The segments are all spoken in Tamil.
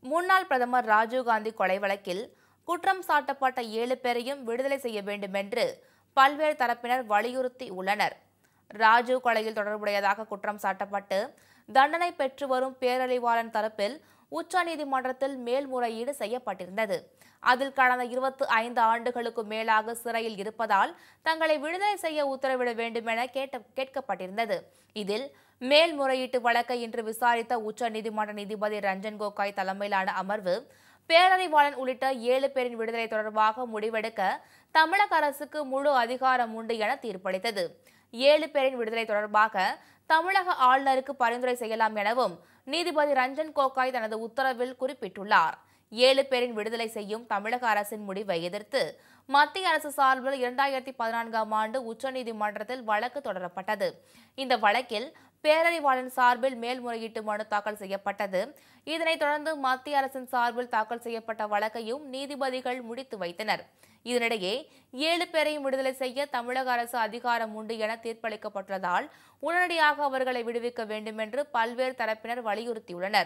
முன்னாள் பிரதமர் ராஜீவ்காந்தி கொலை வழக்கில் குற்றம் சாட்டப்பட்ட ஏழு பேரையும் விடுதலை செய்ய வேண்டும் என்று பல்வேறு தரப்பினர் வலியுறுத்தி உள்ளனர் ராஜீவ் கொலையில் தொடர்புடையதாக குற்றம் சாட்டப்பட்டு தண்டனை பெற்று வரும் பேரறிவாளன் தரப்பில் உச்சநீதிமன்றத்தில் மேல்முறையீடு செய்யப்பட்டிருந்தது அதில் கடந்த இருபத்தி ஐந்து ஆண்டுகளுக்கு மேலாக சிறையில் இருப்பதால் தங்களை விடுதலை செய்ய உத்தரவிட வேண்டுமென கேட்ட கேட்கப்பட்டிருந்தது இதில் மேல்முறையீட்டு வழக்கை இன்று விசாரித்த உச்சநீதிமன்ற நீதிபதி ரஞ்சன் கோகாய் தலைமையிலான அமர்வு பேரறிவாளன் உள்ளிட்ட ஏழு பேரின் விடுதலை தொடர்பாக முடிவெடுக்க தமிழக அரசுக்கு முழு அதிகாரம் உண்டு என தீர்ப்பளித்தது ஏழு பேரின் விடுதலை தொடர்பாக தமிழக ஆளுநருக்கு பரிந்துரை செய்யலாம் எனவும் நீதிபதி ரஞ்சன் கோகாய் தனது உத்தரவில் குறிப்பிட்டுள்ளார் ஏழு பேரின் விடுதலை செய்யும் தமிழக அரசின் முடிவை எதிர்த்து மத்திய அரசு சார்பில் இரண்டாயிரத்தி பதினான்காம் ஆண்டு உச்சநீதிமன்றத்தில் வழக்கு தொடரப்பட்டது இந்த வழக்கில் பேரறிவாளன் சார்பில் மேல்முறையீட்டு மனு தாக்கல் செய்யப்பட்டது இதனைத் தொடர்ந்து மத்திய அரசின் சார்பில் தாக்கல் செய்யப்பட்ட வழக்கையும் நீதிபதிகள் முடித்து வைத்தனர் இதனிடையே ஏழு பேரையும் விடுதலை செய்ய தமிழக அரசு அதிகாரம் உண்டு என தீர்ப்பளிக்கப்பட்டுள்ளதால் உடனடியாக அவர்களை விடுவிக்க வேண்டும் என்று பல்வேறு தரப்பினர் வலியுறுத்தியுள்ளனர்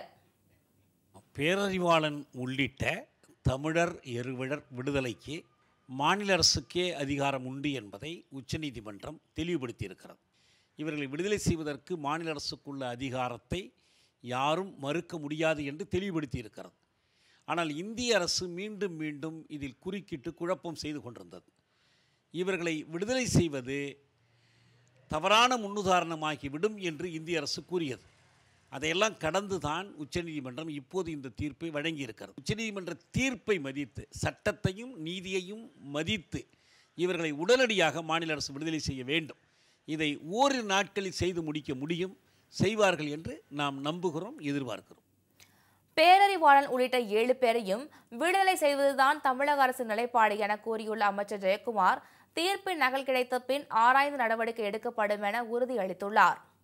பேரறிவாளன் உள்ளிட்ட தமிழர் எருவிடர் விடுதலைக்கு மாநில அரசுக்கே அதிகாரம் உண்டு என்பதை உச்சநீதிமன்றம் தெளிவுபடுத்தியிருக்கிறது இவர்களை விடுதலை செய்வதற்கு மாநில அரசுக்குள்ள அதிகாரத்தை யாரும் மறுக்க முடியாது என்று தெளிவுபடுத்தியிருக்கிறது ஆனால் இந்திய அரசு மீண்டும் மீண்டும் இதில் குறுக்கிட்டு குழப்பம் செய்து கொண்டிருந்தது இவர்களை விடுதலை செய்வது தவறான முன்னுதாரணமாகிவிடும் என்று இந்திய அரசு கூறியது அதையெல்லாம் கடந்து தான் உச்சநீதிமன்றம் இப்போது இந்த தீர்ப்பை வழங்கியிருக்கிறது உச்சநீதிமன்ற தீர்ப்பை மதித்து சட்டத்தையும் நீதியையும் மதித்து இவர்களை உடனடியாக மாநில அரசு விடுதலை செய்ய வேண்டும் இதை ஓரிரு நாட்களில் செய்து முடிக்க முடியும் செய்வார்கள் என்று நாம் நம்புகிறோம் எதிர்பார்க்கிறோம் பேரறிவாளன் உள்ளிட்ட ஏழு பேரையும் விடுதலை செய்வதுதான் தமிழக அரசின் நிலைப்பாடு என கூறியுள்ள அமைச்சர் ஜெயக்குமார் தீர்ப்பின் நகல் கிடைத்த பின் ஆராய்ந்து நடவடிக்கை எடுக்கப்படும் என உறுதியளித்துள்ளார்